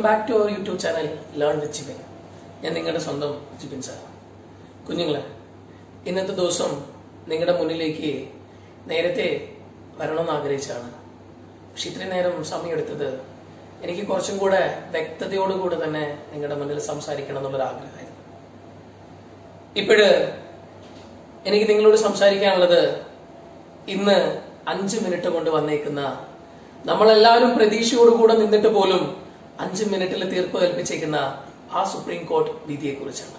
back to our YouTube channel learn with Jibin ഞാൻ നിങ്ങളുടെ സ്വന്തം ജിബിൻ സാർ കുഞ്ഞുങ്ങളെ ഇന്നത്തെ ദിവസം നിങ്ങളുടെ മുന്നിലേക്ക് നേരത്തെ വരണമെന്ന് ആഗ്രഹിച്ചാണ് പക്ഷെ ഇത്രയും നേരം സമയമെടുത്തത് എനിക്ക് കുറച്ചും കൂടെ വ്യക്തതയോടുകൂടെ തന്നെ നിങ്ങളുടെ മുന്നിൽ സംസാരിക്കണം എന്നുള്ളൊരു ആഗ്രഹമായിരുന്നു ഇപ്പോഴ് എനിക്ക് നിങ്ങളോട് സംസാരിക്കാനുള്ളത് ഇന്ന് അഞ്ച് മിനിറ്റ് കൊണ്ട് വന്നേക്കുന്ന നമ്മളെല്ലാവരും പ്രതീക്ഷയോടുകൂടെ നിന്നിട്ട് പോലും അഞ്ച് മിനിറ്റിൽ തീർപ്പ് കൽപ്പിച്ചേക്കുന്ന ആ സുപ്രീം കോടതി വിധിയെ കുറിച്ചാണ്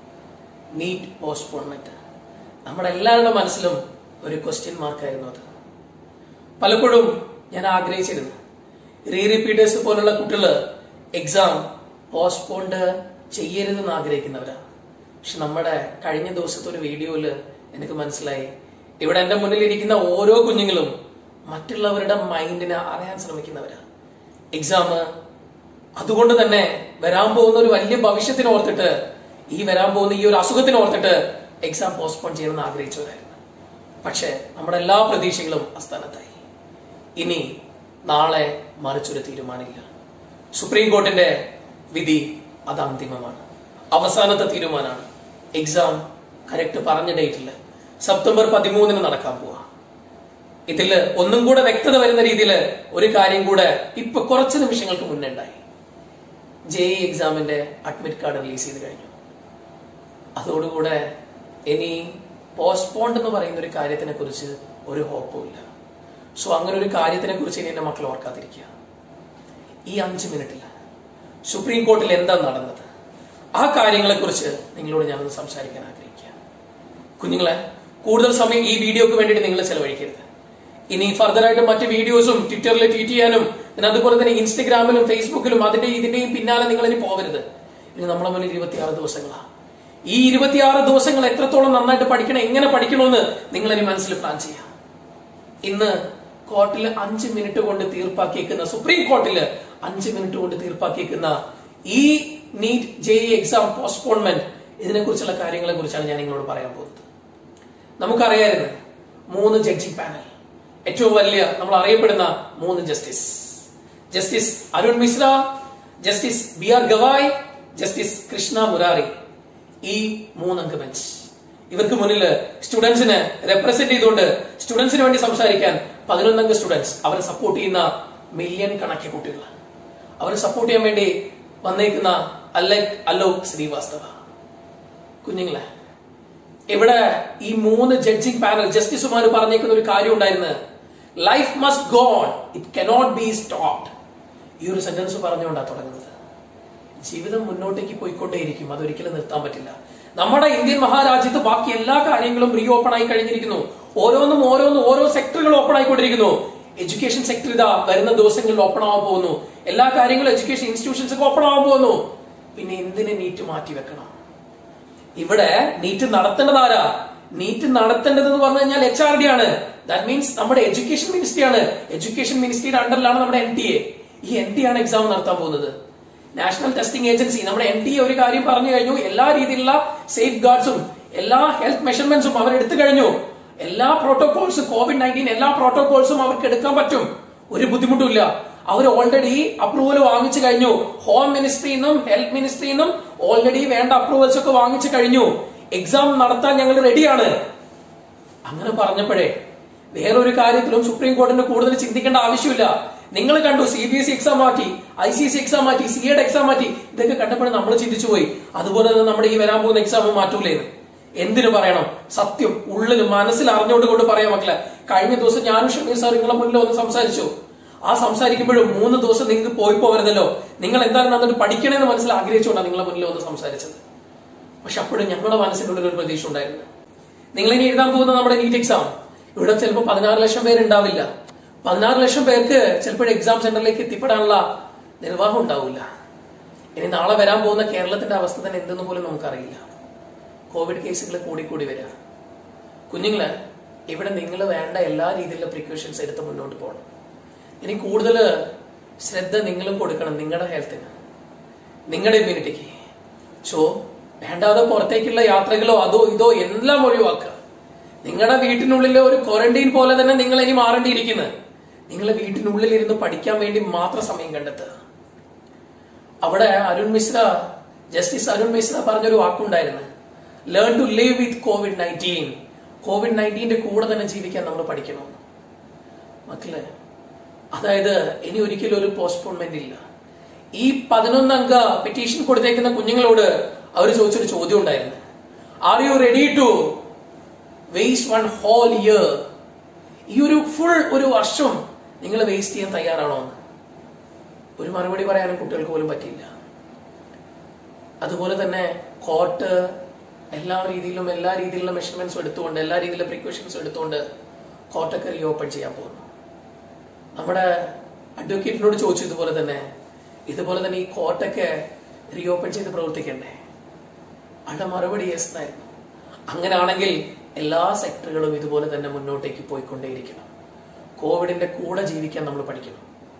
നീറ്റ് പോസ്റ്റ്പോൺമെന്റ് നമ്മുടെ എല്ലാവരുടെ മനസ്സിലും ഒരു ക്വസ്റ്റ്യൻ മാർക്കായിരുന്നു അത് പലപ്പോഴും ഞാൻ ആഗ്രഹിച്ചിരുന്നു റീ റിപ്പീറ്റേഴ്സ് പോലുള്ള കുട്ടികള് എക്സാം പോസ്റ്റ്പോണ്ട് ചെയ്യരുതെന്ന് ആഗ്രഹിക്കുന്നവരാണ് പക്ഷെ നമ്മുടെ കഴിഞ്ഞ ദിവസത്തെ ഒരു വീഡിയോയില് എനിക്ക് മനസ്സിലായി ഇവിടെ എന്റെ മുന്നിൽ ഇരിക്കുന്ന ഓരോ കുഞ്ഞുങ്ങളും മറ്റുള്ളവരുടെ മൈൻഡിനെ അറിയാൻ ശ്രമിക്കുന്നവരാ എക്സാം അതുകൊണ്ട് തന്നെ വരാൻ പോകുന്ന ഒരു വലിയ ഭവിഷ്യത്തിന് ഓർത്തിട്ട് ഈ വരാൻ പോകുന്ന ഈ ഒരു അസുഖത്തിന് ഓർത്തിട്ട് എക്സാം പോസ്റ്റ്പോൺ ചെയ്യണമെന്ന് ആഗ്രഹിച്ചവരായിരുന്നു പക്ഷെ നമ്മുടെ എല്ലാ പ്രതീക്ഷകളും അസ്ഥാനത്തായി ഇനി നാളെ മറിച്ചൊരു തീരുമാനമില്ല സുപ്രീം കോർട്ടിന്റെ വിധി അത് അന്തിമമാണ് അവസാനത്തെ തീരുമാനമാണ് എക്സാം കറക്റ്റ് പറഞ്ഞ ഡേറ്റിൽ സെപ്റ്റംബർ പതിമൂന്നിന് നടക്കാൻ പോവാ ഇതില് ഒന്നും കൂടെ വ്യക്തത വരുന്ന രീതിയിൽ ഒരു കാര്യം കൂടെ ഇപ്പൊ കുറച്ച് നിമിഷങ്ങൾക്ക് മുന്നേ ഉണ്ടായി ജെ ഇ എക്സാമിന്റെ അഡ്മിറ്റ് കാർഡ് റിലീസ് ചെയ്ത് കഴിഞ്ഞു അതോടുകൂടെ ഇനി പോസ്റ്റ്പോണ്ട് എന്ന് പറയുന്ന ഒരു കാര്യത്തിനെ കുറിച്ച് ഒരു ഹോപ്പും ഇല്ല സോ അങ്ങനെ ഒരു കാര്യത്തിനെ കുറിച്ച് ഇനി എന്റെ മക്കൾ ഓർക്കാതിരിക്കുക ഈ അഞ്ച് മിനിറ്റിൽ സുപ്രീം കോർട്ടിൽ എന്താ നടന്നത് ആ കാര്യങ്ങളെ കുറിച്ച് നിങ്ങളോട് ഞാനൊന്ന് സംസാരിക്കാൻ ആഗ്രഹിക്കുക കുഞ്ഞുങ്ങളെ കൂടുതൽ സമയം ഈ വീഡിയോക്ക് വേണ്ടിയിട്ട് നിങ്ങൾ ചെലവഴിക്കരുത് ഇനി ഫർദർ ആയിട്ട് മറ്റ് വീഡിയോസും ട്വിറ്ററിൽ ട്വീറ്റ് ചെയ്യാനും പിന്നെ അതുപോലെ തന്നെ ഇൻസ്റ്റഗ്രാമിലും ഫേസ്ബുക്കിലും അതിന്റെ ഇതിന്റെയും പിന്നാലെ നിങ്ങൾ ഇനി പോകരുത് ഇനി നമ്മളെ മുന്നിൽ ഇരുപത്തിയാറ് ദിവസങ്ങളാണ് ഈ ഇരുപത്തിയാറ് ദിവസങ്ങൾ എത്രത്തോളം നന്നായിട്ട് പഠിക്കണം എങ്ങനെ പഠിക്കണമെന്ന് നിങ്ങൾ ഇനി മനസ്സിൽ പ്ലാൻ ചെയ്യാം ഇന്ന് കോർട്ടിൽ അഞ്ച് മിനിറ്റ് കൊണ്ട് തീർപ്പാക്കിയേക്കുന്ന സുപ്രീം കോർട്ടിൽ അഞ്ച് മിനിറ്റ് കൊണ്ട് തീർപ്പാക്കിയേക്കുന്ന ഈ നീറ്റ് ജെ എക്സാം പോസ്റ്റ്പോൺമെന്റ് ഇതിനെ കുറിച്ചുള്ള കാര്യങ്ങളെ കുറിച്ചാണ് ഞാൻ നിങ്ങളോട് പറയാൻ പോകുന്നത് നമുക്കറിയായിരുന്നു മൂന്ന് ജഡ്ജിംഗ് പാനൽ ഏറ്റവും വലിയ നമ്മൾ അറിയപ്പെടുന്ന മൂന്ന് justice justice Arun Mishra justice B R Gavai justice Krishna Murari ഈ മൂന്നംഗ ബെഞ്ച് ഇവർക്ക് മുന്നിൽ സ്റ്റുഡൻസിന് റെപ്രസെന്റ് ചെയ്തുകൊണ്ട് സ്റ്റുഡൻസിന് വേണ്ടി സംസാരിക്കാൻ പതിനൊന്നംഗ സ്റ്റുഡൻസ് അവരെ സപ്പോർട്ട് ചെയ്യുന്ന മില്യൺ കണക്കിന് കുട്ടികളാണ് അവരെ സപ്പോർട്ട് ചെയ്യാൻ വേണ്ടി വന്നേക്കുന്ന അലക് അലോക് ശ്രീവാസ്തവ കുഞ്ഞുങ്ങളെ ഇവിടെ ഈ മൂന്ന് ജഡ്ജിംഗ് പാനൽ ജസ്റ്റിസുമാർ പറഞ്ഞേക്കുന്ന ഒരു കാര്യം ഉണ്ടായിരുന്നു life must go on it cannot be stopped ഈ ഒരു സെന്റൻസ് പറഞ്ഞുകൊണ്ടാണ് തുടങ്ങുന്നത് ജീവിതം മുന്നോട്ടേക്ക് പോയിക്കൊണ്ടേയിരിക്കും അതൊരിക്കലും നിർത്താൻ പറ്റില്ല നമ്മുടെ ഇന്ത്യൻ മഹാരാജ്യത്ത് ബാക്കി എല്ലാ കാര്യങ്ങളും റീ ഓപ്പൺ ആയി കഴിഞ്ഞിരിക്കുന്നു ഓരോന്നും ഓരോന്നും ഓരോ സെക്ടറുകൾ ഓപ്പൺ ആയിക്കൊണ്ടിരിക്കുന്നു എഡ്യൂക്കേഷൻ സെക്ടർ ഇതാ വരുന്ന ദിവസങ്ങളിൽ ഓപ്പൺ ആവാൻ പോകുന്നു എല്ലാ കാര്യങ്ങളും എഡ്യൂക്കേഷൻ ഇൻസ്റ്റിറ്റ്യൂഷൻസ് ഒക്കെ ഓപ്പൺ ആവാൻ പോകുന്നു പിന്നെ എന്തിന് നീറ്റ് മാറ്റി വെക്കണം ഇവിടെ നീറ്റ് നടത്തേണ്ടത് ആരാ നീറ്റ് നടത്തേണ്ടത് എന്ന് പറഞ്ഞു കഴിഞ്ഞാൽ എച്ച് ആർ ഡി ആണ് ദാറ്റ് മീൻസ് നമ്മുടെ എഡ്യൂക്കേഷൻ മിനിസ്ട്രി ആണ് എഡ്യൂക്കേഷൻ മിനിസ്ട്രിയുടെ അണ്ടറിലാണ് നമ്മുടെ എൻ ടി എ ഈ എൻ ടി ആണ് എക്സാം നടത്താൻ പോകുന്നത് നാഷണൽ ടെസ്റ്റിംഗ് ഏജൻസി നമ്മുടെ എൻ ടി എ ഒരു കാര്യം പറഞ്ഞു കഴിഞ്ഞു എല്ലാ രീതിയിലുള്ള സേഫ് ഗാർഡ്സും എല്ലാ ഹെൽത്ത് മെഷർമെന്റ്സും അവർ എടുത്തു കഴിഞ്ഞു എല്ലാ പ്രോട്ടോകോൾസും കോവിഡ് നയൻറ്റീൻ എല്ലാ പ്രോട്ടോകോൾസും അവർക്ക് എടുക്കാൻ പറ്റും ഒരു ബുദ്ധിമുട്ടുമില്ല അവർ ഓൾറെഡി അപ്രൂവൽ വാങ്ങിച്ചു കഴിഞ്ഞു ഹോം മിനിസ്ട്രിയിൽ നിന്നും ഹെൽത്ത് മിനിസ്ട്രിയിൽ നിന്നും ഓൾറെഡി വേണ്ട അപ്രൂവൽസ് ഒക്കെ വാങ്ങിച്ചു കഴിഞ്ഞു എക്സാം നടത്താൻ ഞങ്ങൾ റെഡിയാണ് അങ്ങനെ പറഞ്ഞപ്പോഴേ വേറൊരു കാര്യത്തിലും സുപ്രീം കോടതിന് കൂടുതൽ ചിന്തിക്കേണ്ട ആവശ്യമില്ല നിങ്ങൾ കണ്ടു C B S E exam മാറ്റി ഐ സി എസ് എക്സാം മാറ്റി സി എയുടെ എക്സാം മാറ്റി ഇതൊക്കെ കണ്ടപ്പോൾ നമ്മൾ ചിന്തിച്ചു പോയി അതുപോലെ തന്നെ നമ്മുടെ ഈ വരാൻ പോകുന്ന എക്സാം മാറ്റൂലേന്ന് എന്തിനു പറയണം സത്യം ഉള്ളിൽ മനസ്സിൽ അറിഞ്ഞുകൊണ്ട് കൊണ്ട് പറയാൻ മക്കളെ കഴിഞ്ഞ ദിവസം ഞാനും ഷമീർ സാർ നിങ്ങളെ മുന്നിൽ ഒന്ന് സംസാരിച്ചു ആ സംസാരിക്കുമ്പോഴും മൂന്ന് ദിവസം നിങ്ങൾക്ക് പോയി പോകരുതല്ലോ നിങ്ങൾ എന്തായാലും നന്നിട്ട് പഠിക്കണമെന്ന് മനസ്സിൽ ആഗ്രഹിച്ചുകൊണ്ടാണ് നിങ്ങളെ മുന്നിൽ ഒന്ന് സംസാരിച്ചത് പക്ഷെ അപ്പോഴും ഞങ്ങളുടെ മനസ്സിനുള്ളിൽ ഒരു പ്രതീക്ഷ ഉണ്ടായിരുന്നു നിങ്ങൾ ഇനി എഴുതാൻ പോകുന്ന നമ്മുടെ നീറ്റ് എക്സാം ഇവിടെ ചിലപ്പോൾ പതിനാറ് ലക്ഷം പേര് ഉണ്ടാവില്ല പതിനാറ് ലക്ഷം പേർക്ക് ചിലപ്പോൾ എക്സാം സെന്ററിലേക്ക് എത്തിപ്പെടാനുള്ള നിർവാഹം ഉണ്ടാവില്ല ഇനി നാളെ വരാൻ പോകുന്ന കേരളത്തിന്റെ അവസ്ഥ തന്നെ എന്തെന്ന് പോലും നമുക്കറിയില്ല കോവിഡ് കേസുകൾ കൂടിക്കൂടി വരിക കുഞ്ഞുങ്ങളെ ഇവിടെ നിങ്ങൾ വേണ്ട എല്ലാ രീതിയിലുള്ള പ്രിക്കോഷൻസ് എടുത്ത് മുന്നോട്ട് പോകണം ഇനി കൂടുതൽ ശ്രദ്ധ നിങ്ങളും കൊടുക്കണം നിങ്ങളുടെ ഹെൽത്തിന് നിങ്ങളുടെ ഇമ്മ്യൂണിറ്റിക്ക് സോ വേണ്ടാതെ പുറത്തേക്കുള്ള യാത്രകളോ അതോ ഇതോ എല്ലാം ഒഴിവാക്കുക നിങ്ങളുടെ വീട്ടിനുള്ളിൽ ഒരു ക്വാറന്റൈൻ പോലെ തന്നെ നിങ്ങൾ ഇനി മാറേണ്ടിയിരിക്കുന്നത് നിങ്ങൾ വീട്ടിനുള്ളിൽ ഇരുന്ന് പഠിക്കാൻ വേണ്ടി മാത്രം സമയം കണ്ടെത്തുക അവിടെ അരുൺ മിശ്ര ജസ്റ്റിസ് അരുൺ മിശ്ര പറഞ്ഞൊരു വാക്കുണ്ടായിരുന്നു learn to live with COVID nineteen COVID നയൻറ്റീന്റെ കൂടെ തന്നെ ജീവിക്കാൻ നമ്മൾ പഠിക്കണം മക്കളെ അതായത് ഇനി ഒരിക്കലും ഒരു പോസ്റ്റ്പോൺമെന്റ് ഇല്ല ഈ പതിനൊന്നംഗ പെറ്റീഷൻ കൊടുത്തേക്കുന്ന കുഞ്ഞുങ്ങളോട് അവർ ചോദിച്ചൊരു ചോദ്യം ഉണ്ടായിരുന്നു are you ready to waste one whole year ഈ ഒരു ഫുൾ ഒരു വർഷം നിങ്ങൾ വേസ്റ്റ് ചെയ്യാൻ തയ്യാറാണോ എന്ന് ഒരു മറുപടി പറയാനും കുട്ടികൾക്ക് പോലും പറ്റിയില്ല അതുപോലെ തന്നെ കോർട്ട് എല്ലാ രീതിയിലും എല്ലാ രീതിയിലുള്ള മെഷർമെന്റ്സും എടുത്തുകൊണ്ട് എല്ലാ രീതിയിലുള്ള പ്രിക്കോഷൻസും എടുത്തുകൊണ്ട് കോർട്ടൊക്കെ റീഓപ്പൺ ചെയ്യാൻ പോകുന്നു നമ്മുടെ അഡ്വക്കേറ്റിനോട് ചോദിച്ചു ഇതുപോലെ തന്നെ ഇതുപോലെ തന്നെ ഈ കോർട്ടൊക്കെ റീഓപ്പൺ ചെയ്ത് പ്രവർത്തിക്കണ്ടേ അവിടെ മറുപടി യെസ് എന്നായിരുന്നു അങ്ങനെയാണെങ്കിൽ എല്ലാ സെക്ടറുകളും ഇതുപോലെ തന്നെ മുന്നോട്ടേക്ക് പോയിക്കൊണ്ടേയിരിക്കണം കോവിഡിന്റെ കൂടെ ജീവിക്കാൻ നമ്മൾ പഠിക്കണം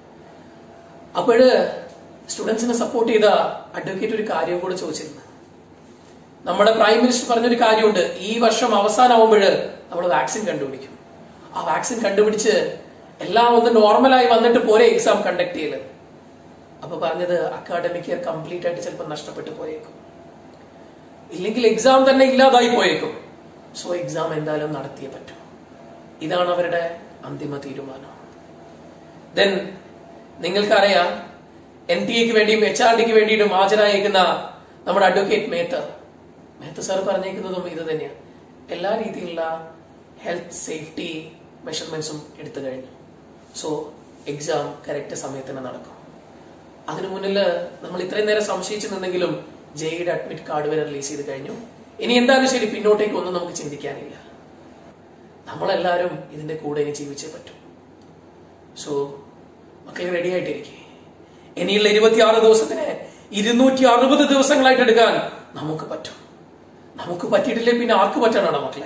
അപ്പോഴ് സ്റ്റുഡൻസിനെ സപ്പോർട്ട് ചെയ്ത അഡ്വക്കേറ്റ് ഒരു കാര്യം കൂടെ ചോദിച്ചിരുന്നു നമ്മുടെ പ്രൈം മിനിസ്റ്റർ പറഞ്ഞൊരു കാര്യമുണ്ട് ഈ വർഷം അവസാനമാകുമ്പോൾ നമ്മൾ വാക്സിൻ കണ്ടുപിടിക്കും ആ വാക്സിൻ കണ്ടുപിടിച്ച് എല്ലാം ഒന്ന് നോർമലായി വന്നിട്ട് പോരെ എക്സാം കണ്ടക്ട് ചെയ്യല് അപ്പൊ പറഞ്ഞത് അക്കാഡമിക് ഇയർ കംപ്ലീറ്റ് ആയിട്ട് ചിലപ്പോൾ നഷ്ടപ്പെട്ടു പോയേക്കും ഇല്ലെങ്കിൽ എക്സാം തന്നെ ഇല്ലാതായി പോയേക്കും സോ എക്സാം എന്തായാലും നടത്തിയേ പറ്റൂ ഇതാണ് അവരുടെ അന്തിമ തീരുമാനം ദെൻ നിങ്ങൾക്കറിയാം എൻ ടി എക്ക് വേണ്ടിയും എച്ച് ആർ ഡിക്ക് വേണ്ടിയിട്ടും ഹാജരായേക്കുന്ന നമ്മുടെ അഡ്വക്കേറ്റ് മേത്ത മേത്ത സാർ പറഞ്ഞേക്കുന്നതും ഇത് തന്നെയാണ് എല്ലാ രീതിയിലുള്ള ഹെൽത്ത് സേഫ്റ്റി മെഷർമെന്റ്സും എടുത്തു കഴിഞ്ഞു സോ എക്സാം കറക്റ്റ് സമയത്തിന് നടക്കും അതിനു മുന്നിൽ നമ്മൾ ഇത്രയും നേരം സംശയിച്ചു നിന്നെങ്കിലും ജെയുടെ അഡ്മിറ്റ് കാർഡ് വരെ റിലീസ് ചെയ്ത് കഴിഞ്ഞു ഇനി എന്തായാലും ശരി പിന്നോട്ടേക്ക് ഒന്നും നമുക്ക് ചിന്തിക്കാനില്ല നമ്മളെല്ലാവരും ഇതിന്റെ കൂടെ ഇനി ജീവിച്ചേ പറ്റൂ സോ മക്കളെ റെഡി ആയിട്ടിരിക്കെ ഇനിയുള്ള ഇരുപത്തിയാറ് ദിവസത്തിന് ഇരുന്നൂറ്റി അറുപത് ദിവസങ്ങളായിട്ട് എടുക്കാൻ നമുക്ക് പറ്റും നമുക്ക് പറ്റിയിട്ടില്ലേ പിന്നെ ആർക്ക് പറ്റാനാണ് മക്കളെ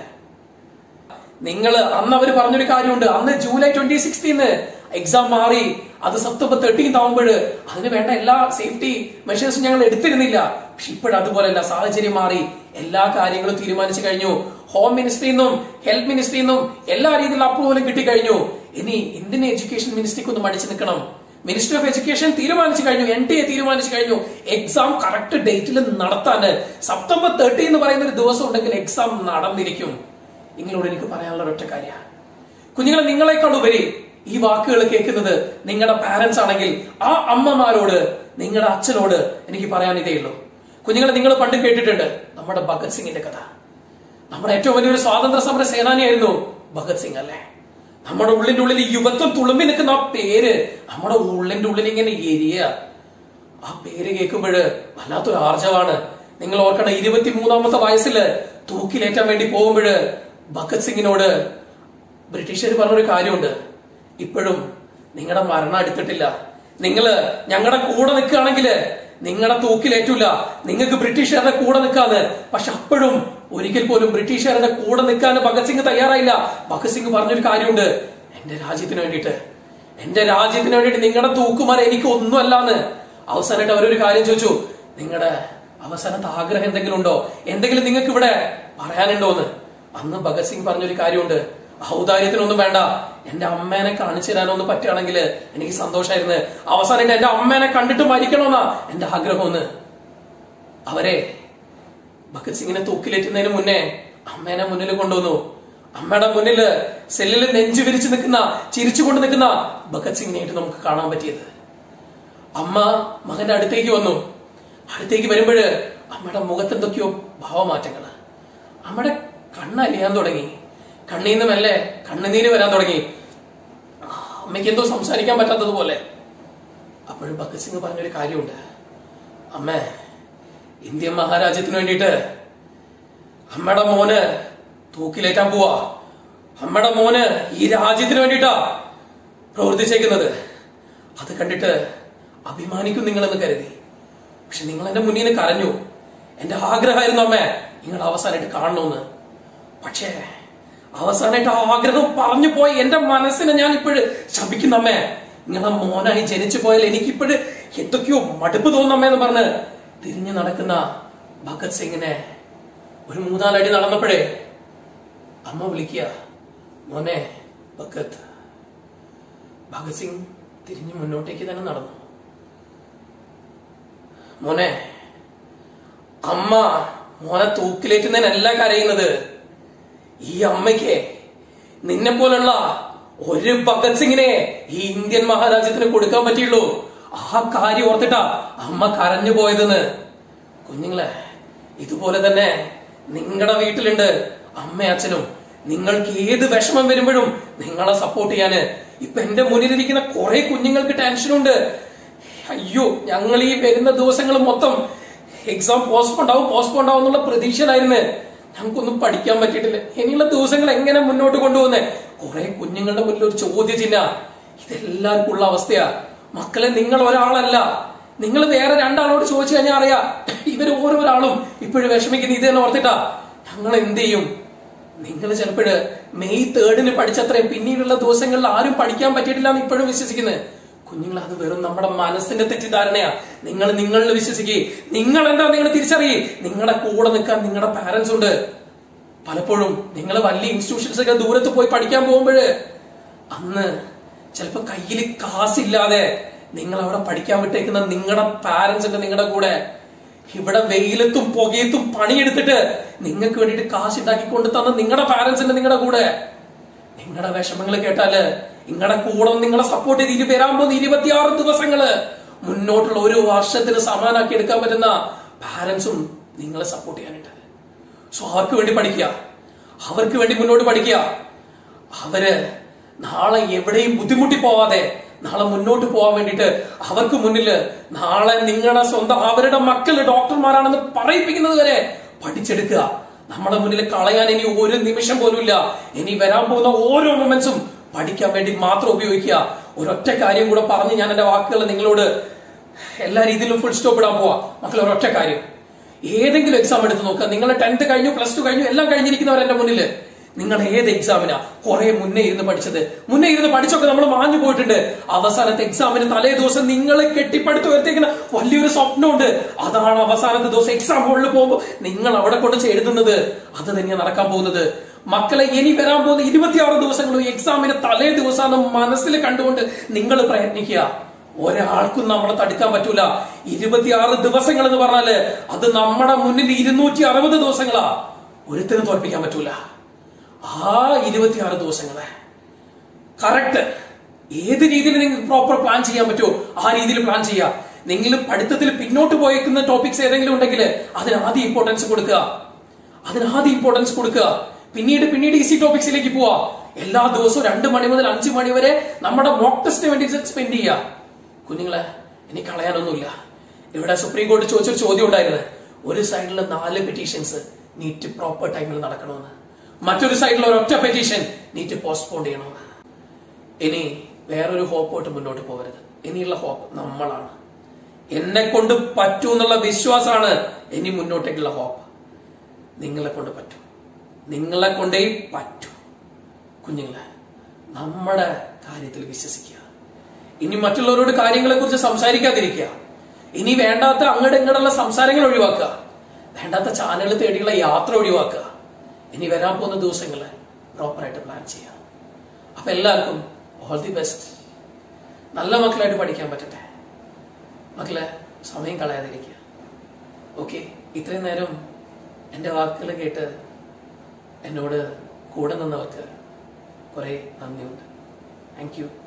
നിങ്ങൾ അന്ന് അവർ പറഞ്ഞൊരു കാര്യമുണ്ട് അന്ന് ജൂലൈ ട്വന്റി സിക്സ്റ്റീന്ന് എക്സാം മാറി അത് സെപ്റ്റംബർ തേർട്ടീൻ ആവുമ്പോൾ അതിന് വേണ്ട എല്ലാ സേഫ്റ്റി മെഷേഴ്സും ഞങ്ങൾ എടുത്തിരുന്നില്ല പക്ഷെ ഇപ്പോഴും അതുപോലെയല്ല സാഹചര്യം മാറി എല്ലാ കാര്യങ്ങളും തീരുമാനിച്ചു കഴിഞ്ഞു ഹോം മിനിസ്ട്രിയിൽ നിന്നും ഹെൽത്ത് മിനിസ്ട്രിയിൽ നിന്നും എല്ലാ രീതിയിലുള്ള അപ്രൂവലും കിട്ടിക്കഴിഞ്ഞു ഇനി ഇന്ത്യൻ എഡ്യൂക്കേഷൻ മിനിസ്ട്രിക്ക് ഒന്ന് മടിച്ചു നിൽക്കണം മിനിസ്റ്റർ ഓഫ് എഡ്യൂക്കേഷൻ തീരുമാനിച്ചു കഴിഞ്ഞു എൻ ടി എ തീരുമാനിച്ചു കഴിഞ്ഞു എക്സാം കറക്റ്റ് ഡേറ്റിൽ നടത്താന് സെപ്റ്റംബർ തേർട്ടി എന്ന് പറയുന്ന ഒരു ദിവസം ഉണ്ടെങ്കിൽ എക്സാം നടന്നിരിക്കും നിങ്ങളോട് എനിക്ക് പറയാനുള്ള ഒറ്റ കാര്യമാണ് കുഞ്ഞുങ്ങളെ നിങ്ങളെക്കാൾ ഉപരി ഈ വാക്കുകൾ കേൾക്കുന്നത് നിങ്ങളുടെ പാരന്റ്സ് ആണെങ്കിൽ ആ അമ്മമാരോട് നിങ്ങളുടെ അച്ഛനോട് എനിക്ക് പറയാൻ ഇതേ ഉള്ളൂ കുഞ്ഞുങ്ങളെ നിങ്ങൾ പണ്ട് കേട്ടിട്ടുണ്ട് നമ്മുടെ ഭഗത് സിംഗിന്റെ കഥ നമ്മുടെ ഏറ്റവും വലിയൊരു സ്വാതന്ത്ര്യ സമര സേനാനിയായിരുന്നു ഭഗത് സിംഗ് അല്ലേ നമ്മുടെ ഉള്ളിന്റെ ഉള്ളിൽ ഈ യുവത്വം തുളുമ്പി നിൽക്കുന്ന ആ പേര് നമ്മുടെ ഉള്ളിന്റെ ഉള്ളിൽ ഇങ്ങനെ എരിയ ആ പേര് കേൾക്കുമ്പോൾ വല്ലാത്തൊരു ആർജവാണ് നിങ്ങൾ ഓർക്കണം ഇരുപത്തി മൂന്നാമത്തെ വയസ്സിൽ തൂക്കിലേറ്റാൻ വേണ്ടി പോകുമ്പോൾ ഭഗത് സിംഗിനോട് ബ്രിട്ടീഷുകാർ പറഞ്ഞൊരു കാര്യമുണ്ട് ഇപ്പോഴും നിങ്ങളുടെ മരണം എടുത്തിട്ടില്ല നിങ്ങള് ഞങ്ങളുടെ കൂടെ നിൽക്കുകയാണെങ്കിൽ നിങ്ങളുടെ തൂക്കിലേറ്റില്ല നിങ്ങൾക്ക് ബ്രിട്ടീഷുകാരുടെ കൂടെ നിൽക്കാന്ന് പക്ഷെ അപ്പോഴും ഒരിക്കൽ പോലും ബ്രിട്ടീഷുകാരുടെ കൂടെ നിൽക്കാൻ ഭഗത് സിംഗ് തയ്യാറായില്ല ഭഗത് സിംഗ് പറഞ്ഞൊരു കാര്യമുണ്ട് എന്റെ രാജ്യത്തിന് വേണ്ടിയിട്ട് എന്റെ രാജ്യത്തിന് വേണ്ടിയിട്ട് നിങ്ങളുടെ തൂക്കുമാരെ എനിക്ക് ഒന്നുമല്ലാന്ന് അവസാനമായിട്ട് അവരൊരു കാര്യം ചോദിച്ചു നിങ്ങളുടെ അവസാനത്തെ ആഗ്രഹം എന്തെങ്കിലും ഉണ്ടോ എന്തെങ്കിലും നിങ്ങൾക്ക് ഇവിടെ പറയാനുണ്ടോന്ന് അന്ന് ഭഗത് സിംഗ് പറഞ്ഞൊരു കാര്യമുണ്ട് ഔദാര്യത്തിനൊന്നും വേണ്ട എന്റെ അമ്മേനെ കാണിച്ചു തരാനൊന്ന് പറ്റുകയാണെങ്കിൽ എനിക്ക് സന്തോഷമായിരുന്നു അവസാനം എന്റെ അമ്മേനെ കണ്ടിട്ട് മരിക്കണമെന്നാ എന്റെ ആഗ്രഹമെന്ന് അവരെ ഭഗത് സിംഗിനെ തൂക്കിലേറ്റുന്നതിന് മുന്നേ അമ്മേനെ മുന്നിൽ കൊണ്ടുവന്നു അമ്മയുടെ മുന്നിൽ സെല്ലിൽ നെഞ്ചു വിരിച്ചു നിൽക്കുന്ന ചിരിച്ചുകൊണ്ട് നിൽക്കുന്ന ഭഗത് സിംഗിനെയായിട്ട് നമുക്ക് കാണാൻ പറ്റിയത് അമ്മ മകന്റെ അടുത്തേക്ക് വന്നു അടുത്തേക്ക് വരുമ്പോൾ അമ്മയുടെ മുഖത്ത് എന്തൊക്കെയോ ഭാവമാറ്റങ്ങള് അമ്മയുടെ കണ്ണലിയാൻ തുടങ്ങി കണ്ണിൽ നിന്ന് മെല്ലെ കണ്ണുനീര് വരാൻ തുടങ്ങി അമ്മയ്ക്ക് എന്തോ സംസാരിക്കാൻ പറ്റാത്തതുപോലെ അപ്പോഴും ഭഗത് സിംഗ് പറഞ്ഞൊരു കാര്യമുണ്ട് അമ്മേ ഇന്ത്യൻ മഹാരാജ്യത്തിന് വേണ്ടിയിട്ട് അമ്മയുടെ മോന് തൂക്കിലേറ്റാൻ പോവാ അമ്മയുടെ മോന് ഈ രാജ്യത്തിന് വേണ്ടിയിട്ടാ പ്രവർത്തിച്ചേക്കുന്നത് അത് കണ്ടിട്ട് അഭിമാനിക്കും നിങ്ങളെന്ന് കരുതി പക്ഷെ നിങ്ങൾ എന്റെ മുന്നിൽ നിന്ന് കരഞ്ഞു എന്റെ ആഗ്രഹമായിരുന്നു അമ്മേ നിങ്ങൾ അവസാനമായിട്ട് കാണണമെന്ന് പക്ഷേ അവസാനമായിട്ട് ആ ആഗ്രഹം പറഞ്ഞു പോയി എന്റെ മനസ്സിനെ ഞാൻ ഇപ്പോഴും ശപിക്കുന്ന അമ്മേ നിങ്ങളെ മോനായി ജനിച്ചു പോയാൽ എനിക്കിപ്പോഴ് എന്തൊക്കെയോ മടുപ്പ് തോന്നമ്മേ എന്ന് പറഞ്ഞ് തിരിഞ്ഞു നടക്കുന്ന ഭഗത് സിംഗിനെ ഒരു മൂന്നാലടി നടന്നപ്പോഴേ അമ്മ വിളിക്കുക മോനെ ഭഗത് ഭഗത് സിംഗ് തിരിഞ്ഞു മുന്നോട്ടേക്ക് തന്നെ നടന്നു മോനെ അമ്മ മോനെ തൂക്കിലേറ്റുന്നതിനല്ല കരയുന്നത് ഈ അമ്മയ്ക്ക് നിന്നെ പോലുള്ള ഒരു ഭഗത് സിംഗിനെ ഈ ഇന്ത്യൻ മഹാരാജ്യത്തിന് കൊടുക്കാൻ പറ്റിയുള്ളൂ ആ കാര്യം ഓർത്തിട്ടാ അമ്മ കരഞ്ഞു പോയതെന്ന് കുഞ്ഞുങ്ങളെ ഇതുപോലെ തന്നെ നിങ്ങളുടെ വീട്ടിലുണ്ട് അമ്മ അച്ഛനും നിങ്ങൾക്ക് ഏത് വിഷമം വരുമ്പോഴും നിങ്ങളെ സപ്പോർട്ട് ചെയ്യാന് ഇപ്പൊ എന്റെ മുന്നിലിരിക്കുന്ന കുറെ കുഞ്ഞുങ്ങൾക്ക് ടെൻഷനുണ്ട് അയ്യോ ഞങ്ങൾ ഈ വരുന്ന ദിവസങ്ങൾ മൊത്തം എക്സാം പോസ്റ്റ്പോണ്ട് ആവും പോസ്റ്റ്പോണ്ട് ആവും എന്നുള്ള പ്രതീക്ഷയിലായിരുന്നു ഞങ്ങൾക്കൊന്നും പഠിക്കാൻ പറ്റിയിട്ടില്ല ഇനിയുള്ള ദിവസങ്ങൾ എങ്ങനെ മുന്നോട്ട് കൊണ്ടുപോകുന്നേ കുറെ കുഞ്ഞുങ്ങളുടെ മുന്നിൽ ഒരു ചോദ്യചിഹ്ന ഇതെല്ലാവർക്കും ഉള്ള അവസ്ഥയാ മക്കളെ നിങ്ങൾ ഒരാളല്ല നിങ്ങൾ വേറെ രണ്ടാളോട് ചോദിച്ചു കഴിഞ്ഞാൽ അറിയാം ഇവർ ഓരോരാളും ഇപ്പോഴും വിഷമിക്കുന്ന ഇത് തന്നെ ഓർത്തിട്ടാ ഞങ്ങൾ എന്ത് ചെയ്യും നിങ്ങൾ ചിലപ്പോഴ് മെയ് തേർഡിന് പഠിച്ചത്രയും പിന്നീടുള്ള ദിവസങ്ങളിൽ ആരും പഠിക്കാൻ പറ്റിയിട്ടില്ല എന്ന് ഇപ്പോഴും വിശ്വസിക്കുന്നത് കുഞ്ഞുങ്ങൾ അത് വെറും നമ്മുടെ മനസ്സിന്റെ തെറ്റിദ്ധാരണയാ നിങ്ങൾ നിങ്ങളിൽ വിശ്വസിക്കുക നിങ്ങൾ എന്താ നിങ്ങൾ തിരിച്ചറിയേ നിങ്ങളുടെ കൂടെ നിൽക്കാൻ നിങ്ങളുടെ പാരന്റ്സ് ഉണ്ട് പലപ്പോഴും നിങ്ങൾ വലിയ ഇൻസ്റ്റിറ്റ്യൂഷൻസ് ഒക്കെ ദൂരത്ത് പോയി പഠിക്കാൻ പോകുമ്പോൾ അന്ന് ചിലപ്പോ കയ്യിൽ കാശില്ലാതെ നിങ്ങൾ അവിടെ പഠിക്കാൻ വിട്ടേക്കുന്ന നിങ്ങളുടെ പാരന്റ്സ് ഉണ്ട് നിങ്ങളുടെ കൂടെ ഇവിടെ വെയിലത്തും പുകയത്തും പണിയെടുത്തിട്ട് നിങ്ങൾക്ക് വേണ്ടിയിട്ട് കാശ് ഉണ്ടാക്കി കൊണ്ട് തന്ന നിങ്ങളുടെ പാരന്റ്സ് ഉണ്ട് നിങ്ങളുടെ കൂടെ നിങ്ങളുടെ വിഷമങ്ങൾ കേട്ടാല് നിങ്ങളുടെ കൂടെ നിങ്ങളെ സപ്പോർട്ട് ചെയ്ത് ഇനി വരാൻ പോകുന്ന ഇരുപത്തിയാറ് ദിവസങ്ങള് മുന്നോട്ടുള്ള ഒരു വർഷത്തിന് സമാനാക്കി എടുക്കാൻ പറ്റുന്ന പാരന്റ്സും നിങ്ങളെ സപ്പോർട്ട് ചെയ്യാനുണ്ട് സോ അവർക്ക് വേണ്ടി പഠിക്കുക അവർക്ക് വേണ്ടി മുന്നോട്ട് പഠിക്കുക അവര് നാളെ എവിടെയും ബുദ്ധിമുട്ടി പോവാതെ നാളെ മുന്നോട്ട് പോകാൻ വേണ്ടിയിട്ട് അവർക്ക് മുന്നിൽ നാളെ നിങ്ങളുടെ സ്വന്തം അവരുടെ മക്കൾ ഡോക്ടർമാരാണെന്ന് പറയിപ്പിക്കുന്നത് വരെ പഠിച്ചെടുക്കുക നമ്മുടെ മുന്നിൽ കളയാൻ ഇനി ഒരു നിമിഷം പോലും ഇല്ല ഇനി വരാൻ പോകുന്ന ഓരോ മൊമെന്റ്സും പഠിക്കാൻ വേണ്ടി മാത്രം ഉപയോഗിക്കുക ഒരൊറ്റ കാര്യം കൂടെ പറഞ്ഞ് ഞാൻ എന്റെ വാക്കുകൾ നിങ്ങളോട് എല്ലാ രീതിയിലും ഫുൾ സ്റ്റോപ്പ് ഇടാൻ പോവാ മക്കൾ ഒരൊറ്റ കാര്യം ഏതെങ്കിലും എക്സാം എടുത്ത് നോക്കുക നിങ്ങൾ ടെൻത്ത് കഴിഞ്ഞു പ്ലസ് ടു കഴിഞ്ഞു എല്ലാം കഴിഞ്ഞിരിക്കുന്നവർ എന്റെ മുന്നിൽ നിങ്ങൾ ഏത് എക്സാമിനാ കുറെ മുന്നേ ഇരുന്ന് പഠിച്ചത് മുന്നേ ഇരുന്ന് പഠിച്ചൊക്കെ നമ്മൾ മാഞ്ഞു പോയിട്ടുണ്ട് അവസാനത്തെ എക്സാമിന് തലേ ദിവസം നിങ്ങൾ കെട്ടിപ്പടുത്ത് ഉയർത്തേക്കുന്ന വലിയൊരു സ്വപ്നമുണ്ട് അതാണ് അവസാനത്തെ ദിവസം എക്സാം ഹോളിൽ പോകുമ്പോൾ നിങ്ങൾ അവിടെ കൊണ്ട് എഴുതുന്നത് അത് തന്നെയാണ് നടക്കാൻ പോകുന്നത് മക്കളെ ഇനി വരാൻ പോകുന്ന ഇരുപത്തിയാറ് ദിവസങ്ങളും എക്സാമിന് തലേ ദിവസം മനസ്സിൽ കണ്ടുകൊണ്ട് നിങ്ങൾ പ്രയത്നിക്കുക ഒരാൾക്കും നമ്മളെ തടുക്കാൻ പറ്റൂല ഇരുപത്തിയാറ് ദിവസങ്ങൾ എന്ന് പറഞ്ഞാല് അത് നമ്മുടെ മുന്നിൽ ഇരുന്നൂറ്റി അറുപത് ദിവസങ്ങളാ ഒരുത്തിനും തോൽപ്പിക്കാൻ പറ്റൂല ആ ഇരുപത്തിയാറ് ദിവസങ്ങളെ കറക്റ്റ് ഏത് രീതിയിൽ നിങ്ങൾക്ക് പ്രോപ്പർ പ്ലാൻ ചെയ്യാൻ പറ്റുമോ ആ രീതിയിൽ പ്ലാൻ ചെയ്യുക നിങ്ങൾ പഠിത്തത്തിൽ പിന്നോട്ട് പോയേക്കുന്ന ടോപ്പിക്സ് ഏതെങ്കിലും ഉണ്ടെങ്കിൽ അതിന് ആദ്യം ഇമ്പോർട്ടൻസ് കൊടുക്കുക അതിന് ആദ്യം ഇമ്പോർട്ടൻസ് കൊടുക്കുക പിന്നീട് പിന്നീട് ഈസി ടോപ്പിക്സിലേക്ക് പോവാ എല്ലാ ദിവസവും രണ്ട് മണി മുതൽ അഞ്ച് മണി വരെ നമ്മുടെ മോക്ക് ടെസ്റ്റിന് വേണ്ടി സ്പെൻഡ് ചെയ്യുക കുഞ്ഞുങ്ങളെ ഇനി കളയാനൊന്നുമില്ല ഇവിടെ സുപ്രീം കോടതി ചോദിച്ചൊരു ചോദ്യം ഉണ്ടായിരുന്നു ഒരു സൈഡിൽ നാല് പെറ്റീഷൻസ് നീറ്റ് പ്രോപ്പർ ടൈമിൽ നടക്കണമെന്ന് മറ്റൊരു സൈഡിൽ ഒരൊറ്റ പെറ്റീഷൻ നീറ്റ് പോസ്റ്റ്പോൺ ചെയ്യണമെന്ന് ഇനി വേറൊരു ഹോപ്പോട്ട് മുന്നോട്ട് പോകരുത് ഇനിയുള്ള ഹോപ്പ് നമ്മളാണ് എന്നെ കൊണ്ട് പറ്റൂ എന്നുള്ള വിശ്വാസമാണ് ഇനി മുന്നോട്ടേക്കുള്ള ഹോപ്പ് നിങ്ങളെ കൊണ്ട് പറ്റും നിങ്ങളെ കൊണ്ടേ പറ്റൂ കുഞ്ഞുങ്ങളെ നമ്മുടെ കാര്യത്തിൽ വിശ്വസിക്കുക ഇനി മറ്റുള്ളവരോട് കാര്യങ്ങളെ കുറിച്ച് സംസാരിക്കാതിരിക്കുക ഇനി വേണ്ടാത്ത അങ്ങോട്ട് ഇങ്ങോട്ടുള്ള സംസാരങ്ങൾ ഒഴിവാക്കുക വേണ്ടാത്ത ചാനൽ തേടിയുള്ള യാത്ര ഒഴിവാക്കുക ഇനി വരാൻ പോകുന്ന ദിവസങ്ങള് പ്രോപ്പറായിട്ട് പ്ലാൻ ചെയ്യുക അപ്പൊ എല്ലാവർക്കും ഓൾ ദി ബെസ്റ്റ് നല്ല മക്കളായിട്ട് പഠിക്കാൻ പറ്റട്ടെ മക്കളെ സമയം കളയാതിരിക്കുക ഓക്കെ ഇത്രയും നേരം എൻ്റെ വാക്കുകൾ കേട്ട് എന്നോട് കൂടെ നിന്നവർക്ക് കുറെ നന്ദിയുണ്ട് താങ്ക് യു